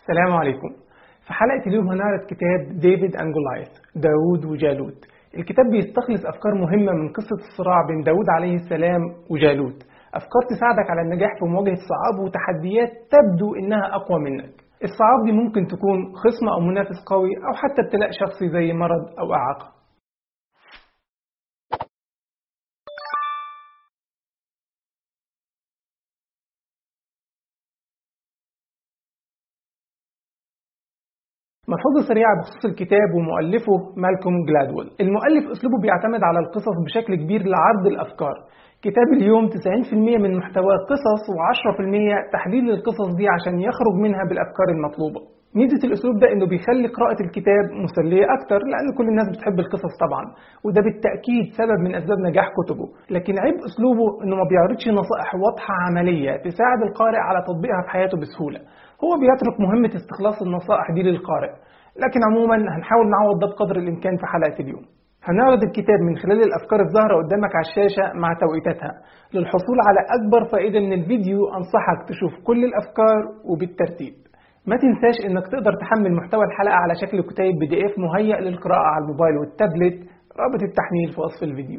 السلام عليكم في حلقة اليوم هنعرض كتاب ديفيد أند جولايث داوود وجالوت الكتاب بيستخلص أفكار مهمة من قصة الصراع بين داوود عليه السلام وجالوت أفكار تساعدك على النجاح في مواجهة صعاب وتحديات تبدو إنها أقوى منك الصعاب دي ممكن تكون خصم أو منافس قوي أو حتى ابتلاء شخصي زي مرض أو إعاقة ملحوظة سريعة بخصوص الكتاب ومؤلفه مالكوم جلادويل المؤلف أسلوبه بيعتمد على القصص بشكل كبير لعرض الأفكار كتاب اليوم 90% من محتواه قصص و10% تحليل القصص دي عشان يخرج منها بالأفكار المطلوبة ميزة الأسلوب ده إنه بيخلي قراءة الكتاب مسلية أكتر لأن كل الناس بتحب القصص طبعا وده بالتأكيد سبب من أسباب نجاح كتبه لكن عيب أسلوبه إنه ما بيعرضش نصائح واضحة عملية تساعد القارئ على تطبيقها في حياته بسهولة هو بيترك مهمة استخلاص النصائح دي للقارئ لكن عموما هنحاول نعوض ده بقدر الإمكان في حلقة اليوم هنعرض الكتاب من خلال الأفكار الظاهرة قدامك على الشاشة مع توقيتاتها للحصول على أكبر فائدة من الفيديو أنصحك تشوف كل الأفكار وبالترتيب ما تنساش انك تقدر تحمل محتوى الحلقة على شكل كتيب بي دي اف مهيأ للقراءة على الموبايل والتابلت رابط التحميل في وصف الفيديو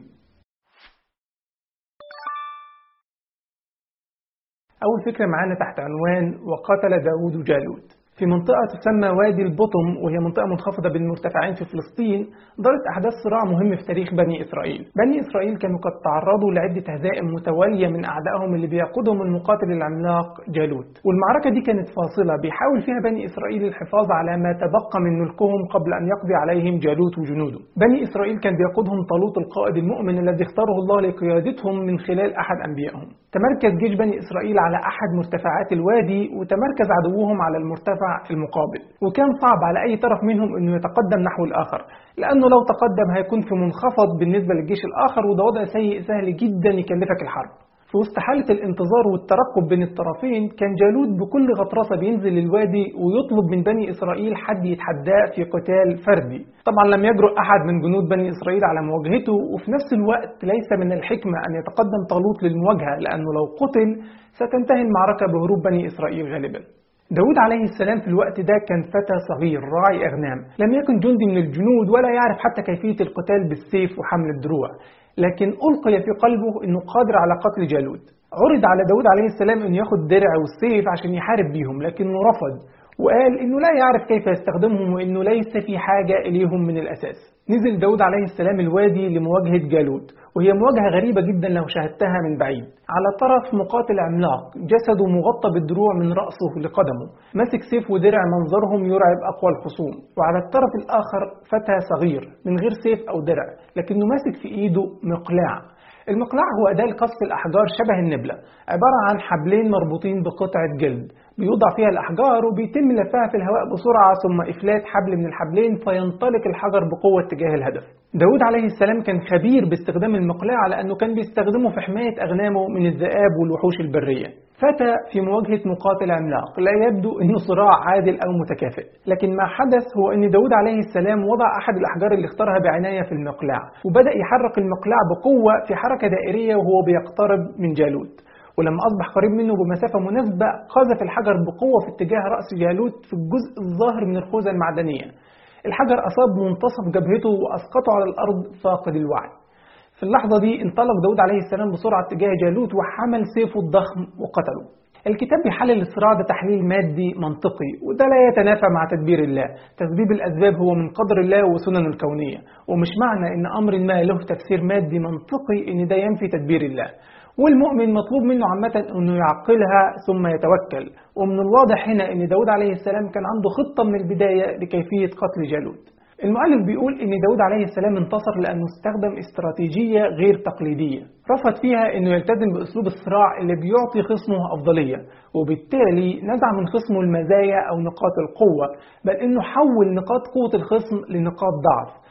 أول فكرة معانا تحت عنوان وقتل داود جالوت في منطقة تسمى وادي البطم وهي منطقة منخفضة بين مرتفعين في فلسطين دارت أحداث صراع مهم في تاريخ بني إسرائيل بني إسرائيل كانوا قد تعرضوا لعدة هزائم متوالية من أعدائهم اللي بيقودهم المقاتل العملاق جالوت والمعركة دي كانت فاصلة بيحاول فيها بني إسرائيل الحفاظ على ما تبقى من ملكهم قبل أن يقضي عليهم جالوت وجنوده بني إسرائيل كان بيقودهم طالوت القائد المؤمن الذي اختاره الله لقيادتهم من خلال أحد أنبيائهم تمركز جيش بني إسرائيل على أحد مرتفعات الوادي وتمركز عدوهم على المرتفع المقابل وكان صعب على أي طرف منهم أنه يتقدم نحو الآخر لأنه لو تقدم هيكون في منخفض بالنسبة للجيش الآخر وده وضع سيء سهل جدا يكلفك الحرب في وسط حالة الانتظار والترقب بين الطرفين كان جالوت بكل غطرسة بينزل الوادي ويطلب من بني إسرائيل حد يتحداه في قتال فردي طبعا لم يجرؤ أحد من جنود بني إسرائيل على مواجهته وفي نفس الوقت ليس من الحكمة أن يتقدم طالوت للمواجهة لأنه لو قتل ستنتهي المعركة بهروب بني إسرائيل غالبا داود عليه السلام في الوقت ده كان فتى صغير راعي أغنام لم يكن جندي من الجنود ولا يعرف حتى كيفية القتال بالسيف وحمل الدروع لكن ألقي في قلبه أنه قادر على قتل جالوت عرض على داود عليه السلام أنه ياخد درع والسيف عشان يحارب بيهم لكنه رفض وقال انه لا يعرف كيف يستخدمهم وانه ليس في حاجة اليهم من الاساس نزل داود عليه السلام الوادي لمواجهة جالوت وهي مواجهة غريبة جدا لو شاهدتها من بعيد على طرف مقاتل عملاق جسده مغطى بالدروع من رأسه لقدمه ماسك سيف ودرع منظرهم يرعب أقوى الخصوم وعلى الطرف الآخر فتى صغير من غير سيف أو درع لكنه ماسك في إيده مقلاع المقلاع هو أداة لقصف الأحجار شبه النبلة عبارة عن حبلين مربوطين بقطعة جلد بيوضع فيها الأحجار وبيتم لفها في الهواء بسرعة ثم إفلات حبل من الحبلين فينطلق الحجر بقوة تجاه الهدف داود عليه السلام كان خبير باستخدام المقلاع لأنه كان بيستخدمه في حماية أغنامه من الذئاب والوحوش البرية فتى في مواجهة مقاتل عملاق لا يبدو أنه صراع عادل أو متكافئ لكن ما حدث هو أن داود عليه السلام وضع أحد الأحجار اللي اختارها بعناية في المقلاع وبدأ يحرك المقلاع بقوة في حركة دائرية وهو بيقترب من جالوت ولما أصبح قريب منه بمسافة مناسبة قذف الحجر بقوة في اتجاه رأس جالوت في الجزء الظاهر من الخوذة المعدنية الحجر أصاب منتصف جبهته وأسقطه على الأرض فاقد الوعي في اللحظة دي انطلق داود عليه السلام بسرعة اتجاه جالوت وحمل سيفه الضخم وقتله الكتاب بيحلل الصراع ده تحليل مادي منطقي وده لا يتنافى مع تدبير الله تسبيب الأسباب هو من قدر الله وسنن الكونية ومش معنى ان أمر ما له تفسير مادي منطقي ان ده ينفي تدبير الله والمؤمن مطلوب منه عامة أنه يعقلها ثم يتوكل ومن الواضح هنا أن داود عليه السلام كان عنده خطة من البداية لكيفية قتل جالوت المؤلف بيقول ان داود عليه السلام انتصر لانه استخدم استراتيجية غير تقليدية رفض فيها انه يلتزم باسلوب الصراع اللي بيعطي خصمه افضلية وبالتالي نزع من خصمه المزايا او نقاط القوة بل انه حول نقاط قوة الخصم لنقاط ضعف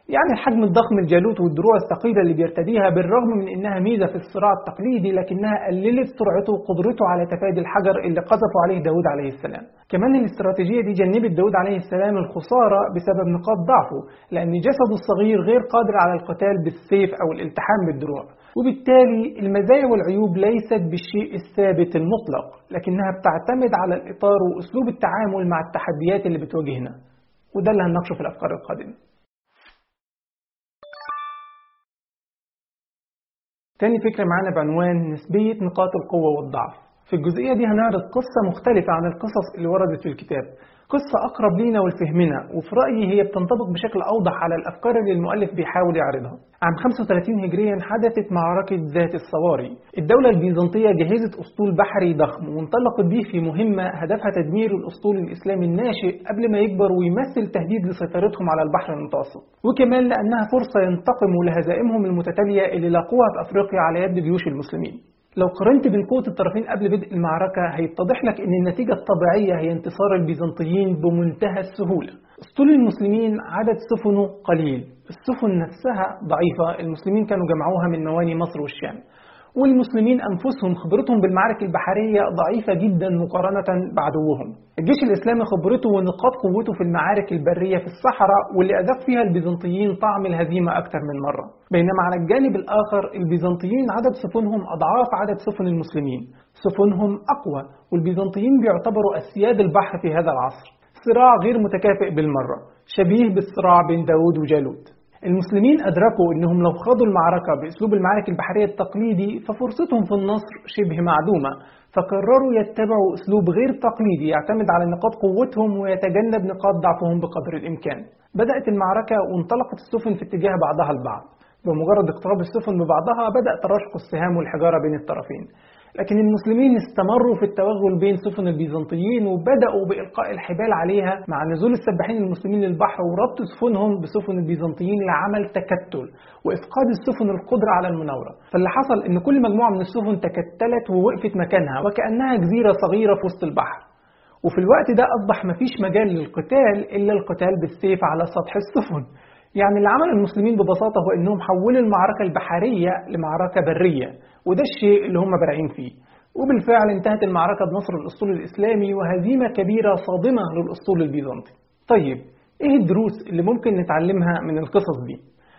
يعني الحجم الضخم الجالوت والدروع الثقيلة اللي بيرتديها بالرغم من إنها ميزة في الصراع التقليدي لكنها قللت سرعته وقدرته على تفادي الحجر اللي قذفوا عليه داود عليه السلام كمان الاستراتيجية دي جنبت داود عليه السلام الخسارة بسبب نقاط ضعفه لأن جسده الصغير غير قادر على القتال بالسيف أو الالتحام بالدروع وبالتالي المزايا والعيوب ليست بالشيء الثابت المطلق لكنها بتعتمد على الإطار وأسلوب التعامل مع التحديات اللي بتواجهنا وده اللي هنناقشه في الأفكار القادمة تاني فكرة معانا بعنوان نسبية نقاط القوة والضعف في الجزئية دي هنعرض قصة مختلفة عن القصص اللي وردت في الكتاب قصة أقرب لينا ولفهمنا وفي رأيي هي بتنطبق بشكل أوضح على الأفكار اللي المؤلف بيحاول يعرضها عام 35 هجريا حدثت معركة ذات الصواري الدولة البيزنطية جهزت أسطول بحري ضخم وانطلقت به في مهمة هدفها تدمير الأسطول الإسلامي الناشئ قبل ما يكبر ويمثل تهديد لسيطرتهم على البحر المتوسط وكمان لأنها فرصة ينتقموا لهزائمهم المتتالية اللي لاقوها في أفريقيا على يد جيوش المسلمين لو قارنت بين قوة الطرفين قبل بدء المعركة هيتضح لك أن النتيجة الطبيعية هي انتصار البيزنطيين بمنتهى السهولة اسطول المسلمين عدد سفنه قليل السفن نفسها ضعيفة المسلمين كانوا جمعوها من مواني مصر والشام والمسلمين أنفسهم خبرتهم بالمعارك البحرية ضعيفة جدا مقارنة بعدوهم الجيش الإسلامي خبرته ونقاط قوته في المعارك البرية في الصحراء واللي أذاق فيها البيزنطيين طعم الهزيمة أكثر من مرة بينما على الجانب الآخر البيزنطيين عدد سفنهم أضعاف عدد سفن المسلمين سفنهم أقوى والبيزنطيين بيعتبروا أسياد البحر في هذا العصر صراع غير متكافئ بالمرة شبيه بالصراع بين داود وجالوت المسلمين أدركوا أنهم لو خاضوا المعركة بأسلوب المعارك البحرية التقليدي ففرصتهم في النصر شبه معدومة فقرروا يتبعوا أسلوب غير تقليدي يعتمد على نقاط قوتهم ويتجنب نقاط ضعفهم بقدر الإمكان بدأت المعركة وانطلقت السفن في اتجاه بعضها البعض بمجرد اقتراب السفن ببعضها بدأ تراشق السهام والحجارة بين الطرفين لكن المسلمين استمروا في التوغل بين سفن البيزنطيين وبدأوا بإلقاء الحبال عليها مع نزول السباحين المسلمين للبحر وربط سفنهم بسفن البيزنطيين لعمل تكتل وإفقاد السفن القدرة على المناورة فاللي حصل إن كل مجموعة من السفن تكتلت ووقفت مكانها وكأنها جزيرة صغيرة في وسط البحر وفي الوقت ده أصبح مفيش مجال للقتال إلا القتال بالسيف على سطح السفن يعني اللي عمل المسلمين ببساطة هو إنهم حولوا المعركة البحرية لمعركة برية وده الشيء اللي هم بارعين فيه وبالفعل انتهت المعركة بنصر الأسطول الإسلامي وهزيمة كبيرة صادمة للأسطول البيزنطي طيب إيه الدروس اللي ممكن نتعلمها من القصص دي؟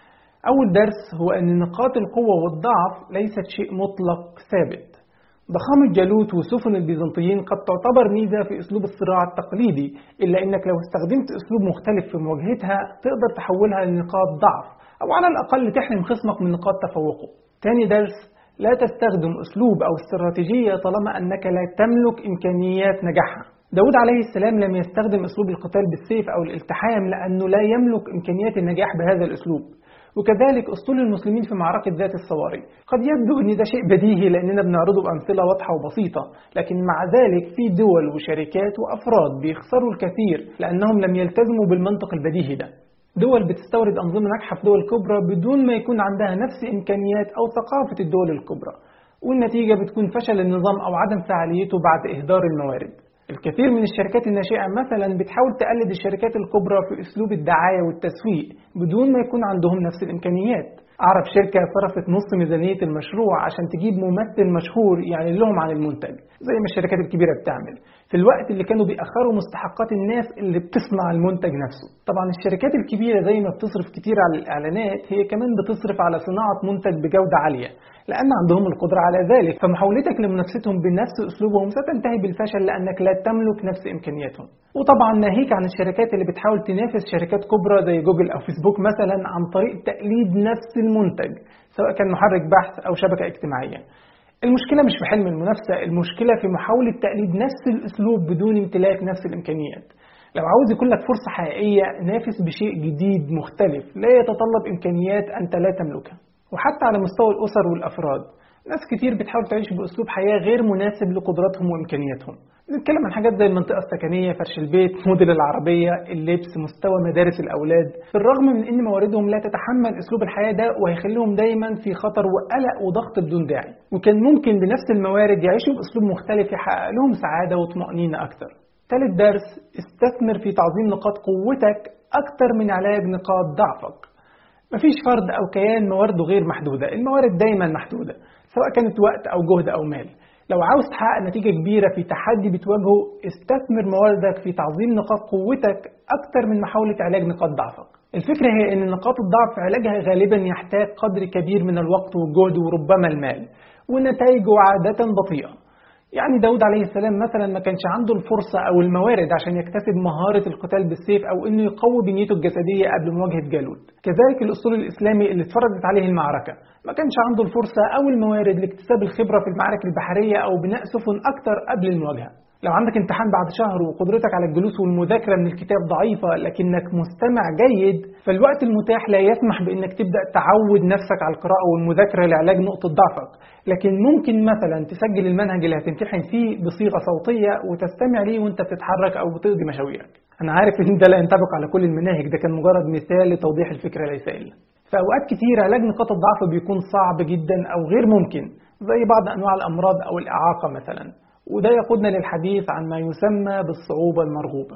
أول درس هو أن نقاط القوة والضعف ليست شيء مطلق ثابت ضخامة جالوت وسفن البيزنطيين قد تعتبر ميزة في أسلوب الصراع التقليدي إلا أنك لو استخدمت أسلوب مختلف في مواجهتها تقدر تحولها لنقاط ضعف أو على الأقل تحرم خصمك من نقاط تفوقه تاني درس لا تستخدم أسلوب أو استراتيجية طالما أنك لا تملك إمكانيات نجاحها داود عليه السلام لم يستخدم أسلوب القتال بالسيف أو الالتحام لأنه لا يملك إمكانيات النجاح بهذا الأسلوب وكذلك أسطول المسلمين في معركة ذات الصواري قد يبدو أن ده شيء بديهي لأننا بنعرضه بأمثلة واضحة وبسيطة لكن مع ذلك في دول وشركات وأفراد بيخسروا الكثير لأنهم لم يلتزموا بالمنطق البديهي ده دول بتستورد أنظمة ناجحة في دول كبرى بدون ما يكون عندها نفس إمكانيات أو ثقافة الدول الكبرى والنتيجة بتكون فشل النظام أو عدم فعاليته بعد إهدار الموارد الكثير من الشركات الناشئة مثلا بتحاول تقلد الشركات الكبرى في أسلوب الدعاية والتسويق بدون ما يكون عندهم نفس الإمكانيات أعرف شركة صرفت نص ميزانية المشروع عشان تجيب ممثل مشهور يعني لهم عن المنتج زي ما الشركات الكبيرة بتعمل في الوقت اللي كانوا بيأخروا مستحقات الناس اللي بتصنع المنتج نفسه طبعا الشركات الكبيرة زي ما بتصرف كتير على الإعلانات هي كمان بتصرف على صناعة منتج بجودة عالية لأن عندهم القدرة على ذلك فمحاولتك لمنافستهم بنفس أسلوبهم ستنتهي بالفشل لأنك لا تملك نفس إمكانياتهم وطبعا ناهيك عن الشركات اللي بتحاول تنافس شركات كبرى زي جوجل أو فيسبوك مثلا عن طريق تقليد نفس المنتج سواء كان محرك بحث أو شبكة اجتماعية المشكلة مش في حلم المنافسة المشكلة في محاولة تقليد نفس الأسلوب بدون امتلاك نفس الإمكانيات لو عاوز يكون لك فرصة حقيقية نافس بشيء جديد مختلف لا يتطلب إمكانيات أنت لا تملكها وحتى على مستوى الأسر والأفراد ناس كتير بتحاول تعيش بأسلوب حياة غير مناسب لقدراتهم وإمكانياتهم نتكلم عن حاجات زي المنطقة السكنية فرش البيت موديل العربية اللبس مستوى مدارس الأولاد بالرغم من أن مواردهم لا تتحمل أسلوب الحياة ده وهيخليهم دايما في خطر وقلق وضغط بدون داعي وكان ممكن بنفس الموارد يعيشوا بأسلوب مختلف يحقق لهم سعادة وطمأنينة أكثر ثالث درس استثمر في تعظيم نقاط قوتك أكثر من علاج نقاط ضعفك مفيش فرد أو كيان موارده غير محدودة الموارد دايما محدودة سواء كانت وقت أو جهد أو مال لو عاوز تحقق نتيجة كبيرة في تحدي بتواجهه استثمر مواردك في تعظيم نقاط قوتك أكتر من محاولة علاج نقاط ضعفك الفكرة هي أن نقاط الضعف علاجها غالبا يحتاج قدر كبير من الوقت والجهد وربما المال ونتائجه عادة بطيئة يعني داود عليه السلام مثلا ما كانش عنده الفرصة أو الموارد عشان يكتسب مهارة القتال بالسيف أو إنه يقوي بنيته الجسدية قبل مواجهة جالوت كذلك الأسطول الإسلامي اللي اتفرضت عليه المعركة ما كانش عنده الفرصة أو الموارد لاكتساب الخبرة في المعارك البحرية أو بناء سفن أكتر قبل المواجهة لو عندك امتحان بعد شهر وقدرتك على الجلوس والمذاكرة من الكتاب ضعيفة لكنك مستمع جيد فالوقت المتاح لا يسمح بأنك تبدأ تعود نفسك على القراءة والمذاكرة لعلاج نقطة ضعفك لكن ممكن مثلا تسجل المنهج اللي هتمتحن فيه بصيغة صوتية وتستمع ليه وانت بتتحرك أو بتقضي مشاويرك أنا عارف إن ده لا ينطبق على كل المناهج ده كان مجرد مثال لتوضيح الفكرة ليس إلا في أوقات كتير علاج نقاط الضعف بيكون صعب جدا أو غير ممكن زي بعض أنواع الأمراض أو الإعاقة مثلا وده يقودنا للحديث عن ما يسمى بالصعوبة المرغوبة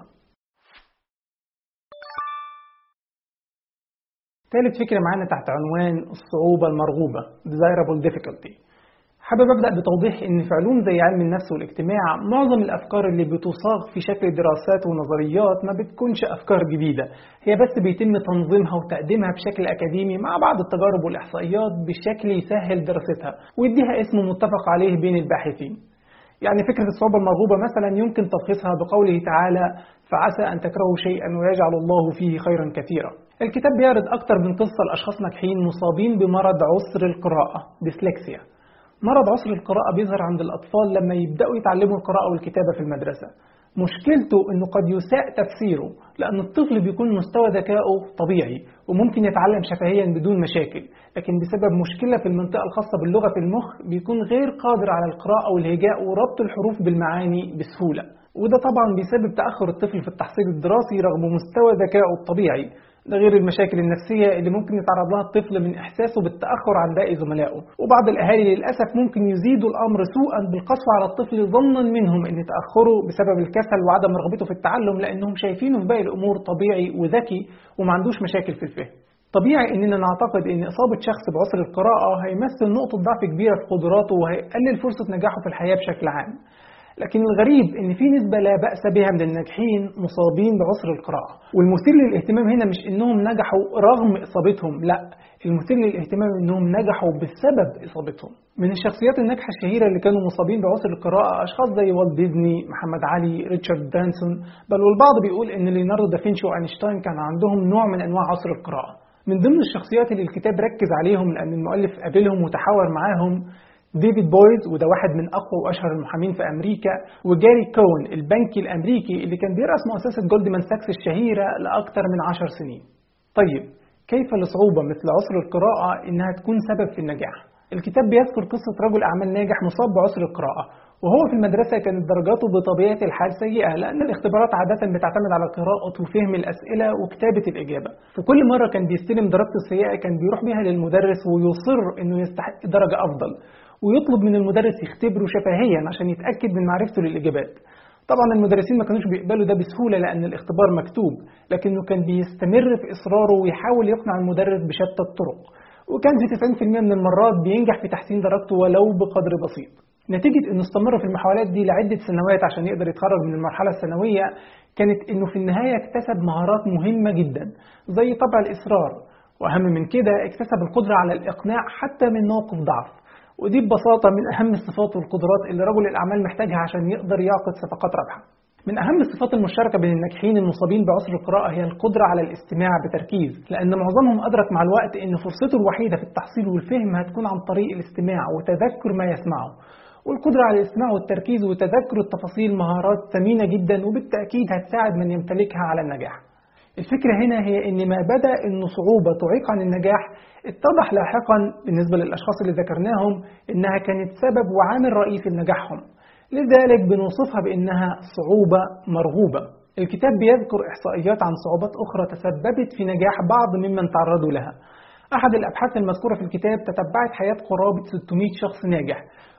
ثالث فكرة معانا تحت عنوان الصعوبة المرغوبة desirable difficulty حابب أبدأ بتوضيح إن في علوم زي علم النفس والاجتماع معظم الأفكار اللي بتصاغ في شكل دراسات ونظريات ما بتكونش أفكار جديدة هي بس بيتم تنظيمها وتقديمها بشكل أكاديمي مع بعض التجارب والإحصائيات بشكل يسهل دراستها ويديها اسم متفق عليه بين الباحثين يعني فكرة الصعوبة المرغوبة مثلا يمكن تلخيصها بقوله تعالى فعسى أن تكرهوا شيئا ويجعل الله فيه خيرا كثيرا الكتاب بيعرض أكثر من قصة لأشخاص ناجحين مصابين بمرض عسر القراءة ديسلكسيا مرض عسر القراءة بيظهر عند الأطفال لما يبدأوا يتعلموا القراءة والكتابة في المدرسة مشكلته انه قد يساء تفسيره لان الطفل بيكون مستوى ذكائه طبيعي وممكن يتعلم شفهيا بدون مشاكل لكن بسبب مشكلة في المنطقة الخاصة باللغة في المخ بيكون غير قادر على القراءة والهجاء وربط الحروف بالمعاني بسهولة وده طبعا بيسبب تأخر الطفل في التحصيل الدراسي رغم مستوى ذكائه الطبيعي ده غير المشاكل النفسية اللي ممكن يتعرض لها الطفل من إحساسه بالتأخر عن باقي زملائه وبعض الأهالي للأسف ممكن يزيدوا الأمر سوءا بالقسوة على الطفل ظنا منهم أن تأخره بسبب الكسل وعدم رغبته في التعلم لأنهم شايفينه في باقي الأمور طبيعي وذكي وما عندوش مشاكل في الفهم طبيعي اننا نعتقد ان اصابه شخص بعسر القراءه هيمثل نقطه ضعف كبيره في قدراته وهيقلل فرصه نجاحه في الحياه بشكل عام لكن الغريب ان في نسبة لا بأس بها من الناجحين مصابين بعسر القراءة والمثير للاهتمام هنا مش انهم نجحوا رغم اصابتهم لا المثير للاهتمام انهم نجحوا بسبب اصابتهم من الشخصيات الناجحة الشهيرة اللي كانوا مصابين بعسر القراءة اشخاص زي والت ديزني محمد علي ريتشارد برانسون بل والبعض بيقول ان ليوناردو دافنشي واينشتاين كان عندهم نوع من انواع عسر القراءة من ضمن الشخصيات اللي الكتاب ركز عليهم لان المؤلف قابلهم وتحاور معاهم ديفيد بويز وده واحد من اقوى واشهر المحامين في امريكا وجاري كون البنكي الامريكي اللي كان بيرأس مؤسسه جولدمان ساكس الشهيره لاكثر من عشر سنين. طيب كيف لصعوبه مثل عسر القراءه انها تكون سبب في النجاح؟ الكتاب بيذكر قصه رجل اعمال ناجح مصاب بعسر القراءه وهو في المدرسة كانت درجاته بطبيعة الحال سيئة لأن الاختبارات عادة بتعتمد على قراءة وفهم الأسئلة وكتابة الإجابة فكل مرة كان بيستلم درجته السيئة كان بيروح بيها للمدرس ويصر إنه يستحق درجة أفضل ويطلب من المدرس يختبره شفهيا عشان يتأكد من معرفته للإجابات طبعا المدرسين ما كانوش بيقبلوا ده بسهولة لأن الاختبار مكتوب لكنه كان بيستمر في إصراره ويحاول يقنع المدرس بشتى الطرق وكان في 90% من المرات بينجح في تحسين درجته ولو بقدر بسيط نتيجة انه استمر في المحاولات دي لعدة سنوات عشان يقدر يتخرج من المرحلة الثانوية كانت انه في النهاية اكتسب مهارات مهمة جدا زي طبع الإصرار وأهم من كده اكتسب القدرة على الإقناع حتى من موقف ضعف ودي ببساطة من أهم الصفات والقدرات اللي رجل الأعمال محتاجها عشان يقدر يعقد صفقات رابحة. من أهم الصفات المشتركة بين الناجحين المصابين بعسر القراءة هي القدرة على الاستماع بتركيز، لأن معظمهم أدرك مع الوقت إن فرصته الوحيدة في التحصيل والفهم هتكون عن طريق الاستماع وتذكر ما يسمعه. والقدرة على الاستماع والتركيز وتذكر التفاصيل مهارات ثمينة جدا وبالتأكيد هتساعد من يمتلكها على النجاح. الفكرة هنا هي إن ما بدأ إنه صعوبة تعيق عن النجاح اتضح لاحقا بالنسبة للأشخاص اللي ذكرناهم إنها كانت سبب وعامل رئيسي لنجاحهم لذلك بنوصفها بإنها صعوبة مرغوبة الكتاب بيذكر إحصائيات عن صعوبات أخرى تسببت في نجاح بعض ممن تعرضوا لها أحد الأبحاث المذكورة في الكتاب تتبعت حياة قرابة 600 شخص ناجح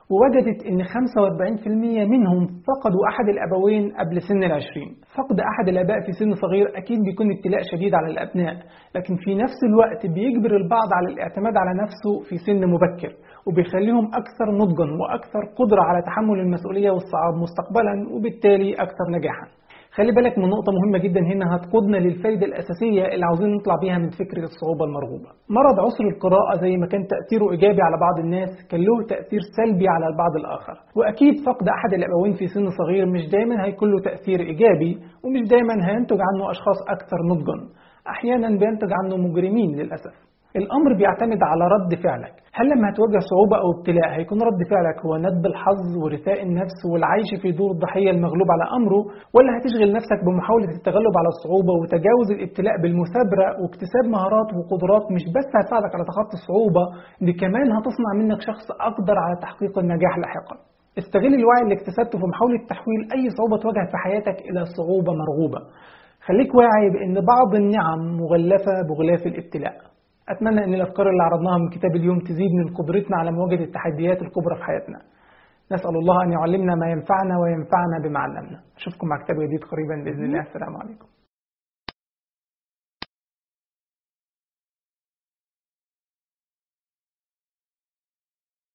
ووجدت أن 45% منهم فقدوا أحد الأبوين قبل سن العشرين فقد أحد الآباء في سن صغير أكيد بيكون ابتلاء شديد على الأبناء لكن في نفس الوقت بيجبر البعض على الاعتماد على نفسه في سن مبكر وبيخليهم أكثر نضجا وأكثر قدرة على تحمل المسؤولية والصعاب مستقبلا وبالتالي أكثر نجاحا خلي بالك من نقطة مهمة جدا هنا هتقودنا للفايدة الأساسية اللي عاوزين نطلع بيها من فكرة الصعوبة المرغوبة. مرض عسر القراءة زي ما كان تأثيره إيجابي على بعض الناس كان له تأثير سلبي على البعض الآخر، وأكيد فقد أحد الأبوين في سن صغير مش دايما هيكون له تأثير إيجابي ومش دايما هينتج عنه أشخاص أكثر نضجا. أحيانا بينتج عنه مجرمين للأسف. الأمر بيعتمد على رد فعلك هل لما هتواجه صعوبة أو ابتلاء هيكون رد فعلك هو ندب الحظ ورثاء النفس والعيش في دور الضحية المغلوب على أمره ولا هتشغل نفسك بمحاولة التغلب على الصعوبة وتجاوز الابتلاء بالمثابرة واكتساب مهارات وقدرات مش بس هتساعدك على تخطي الصعوبة دي كمان هتصنع منك شخص أقدر على تحقيق النجاح لاحقا استغل الوعي اللي اكتسبته في محاولة تحويل أي صعوبة تواجهك في حياتك إلى صعوبة مرغوبة خليك واعي بأن بعض النعم مغلفة بغلاف الابتلاء أتمنى أن الأفكار اللي عرضناها من كتاب اليوم تزيد من قدرتنا على مواجهة التحديات الكبرى في حياتنا نسأل الله أن يعلمنا ما ينفعنا وينفعنا بما علمنا أشوفكم مع كتاب جديد قريبا بإذن الله السلام عليكم